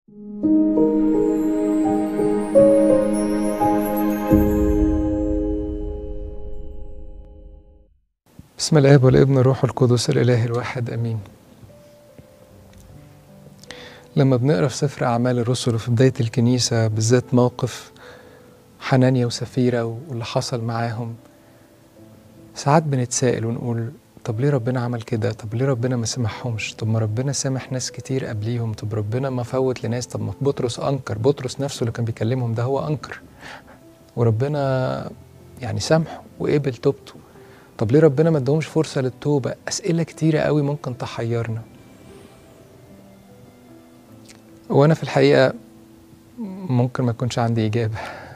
بسم الاب والابن والروح القدس الاله الواحد امين لما بنقرا في سفر اعمال الرسل وفي بدايه الكنيسه بالذات موقف حنانيا وسفيره واللي حصل معاهم ساعات بنتسائل ونقول طب ليه ربنا عمل كده طب ليه ربنا ما سامحهمش طب ما ربنا سامح ناس كتير قبليهم طب ربنا ما فوت لناس طب ما بطرس انكر بطرس نفسه اللي كان بيكلمهم ده هو انكر وربنا يعني سامحه وقبل توبته طب ليه ربنا ما ادهمش فرصه للتوبه اسئله كتيره قوي ممكن تحيرنا وانا في الحقيقه ممكن ما يكونش عندي اجابه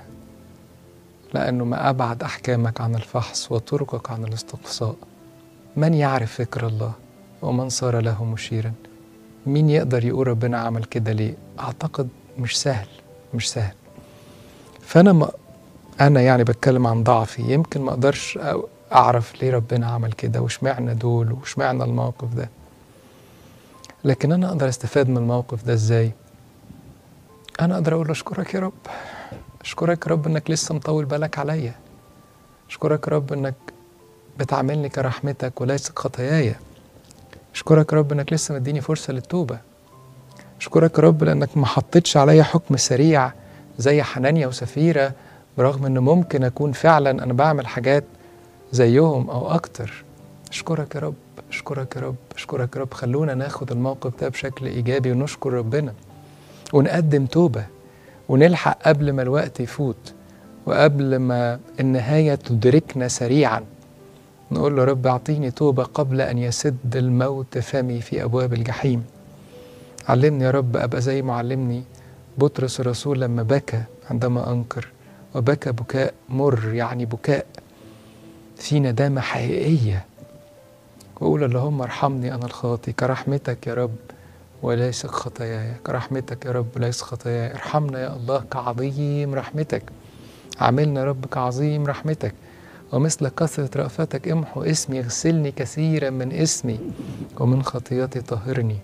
لانه ما ابعد احكامك عن الفحص وطرقك عن الاستقصاء من يعرف فكر الله ومن صار له مشيرا مين يقدر يقول ربنا عمل كده ليه اعتقد مش سهل مش سهل فانا ما انا يعني بتكلم عن ضعفي يمكن ما اقدرش اعرف ليه ربنا عمل كده واشمعنى دول واشمعنى الموقف ده لكن انا اقدر استفاد من الموقف ده ازاي انا اقدر اقول اشكرك يا رب اشكرك يا رب انك لسه مطول بالك عليا اشكرك يا رب انك بتعاملني كرحمتك وليس خطاياي اشكرك يا رب انك لسه مديني فرصه للتوبه اشكرك يا رب لانك ما حطيتش عليا حكم سريع زي حنانيا وسفيره برغم ان ممكن اكون فعلا انا بعمل حاجات زيهم او اكتر اشكرك يا رب اشكرك يا رب اشكرك يا رب خلونا ناخد الموقف ده بشكل ايجابي ونشكر ربنا ونقدم توبه ونلحق قبل ما الوقت يفوت وقبل ما النهايه تدركنا سريعا نقول له رب اعطيني توبه قبل ان يسد الموت فمي في ابواب الجحيم علمني يا رب ابقى زي ما علمني بطرس الرسول لما بكى عندما انكر وبكى بكاء مر يعني بكاء في ندامة حقيقية وأقول اللهم ارحمني أنا الخاطي كرحمتك يا رب وليس خطاياي كرحمتك يا رب وليس خطاياي ارحمنا يا الله كعظيم رحمتك عاملنا يا رب كعظيم رحمتك ومثل كثرة رأفتك امحو اسمي اغسلني كثيرا من اسمي ومن خطيئتي طهرني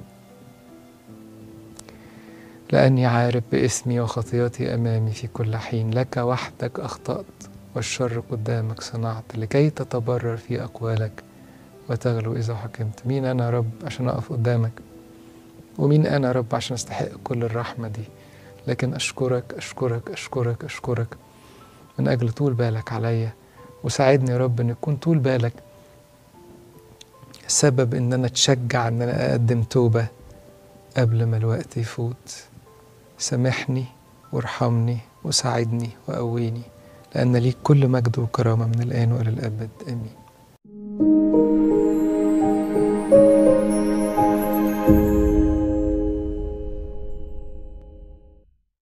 لأني عارف باسمي وخطيئتي أمامي في كل حين لك وحدك أخطأت والشر قدامك صنعت لكي تتبرر في أقوالك وتغلو إذا حكمت مين أنا يا رب عشان أقف قدامك ومين أنا يا رب عشان أستحق كل الرحمة دي لكن أشكرك أشكرك أشكرك أشكرك من أجل طول بالك عليا وساعدني يا رب أن يكون طول بالك سبب أن أنا أتشجع أن أنا أقدم توبة قبل ما الوقت يفوت سامحني وارحمني وساعدني وقويني لأن ليك كل مجد وكرامة من الآن وإلى الأبد آمين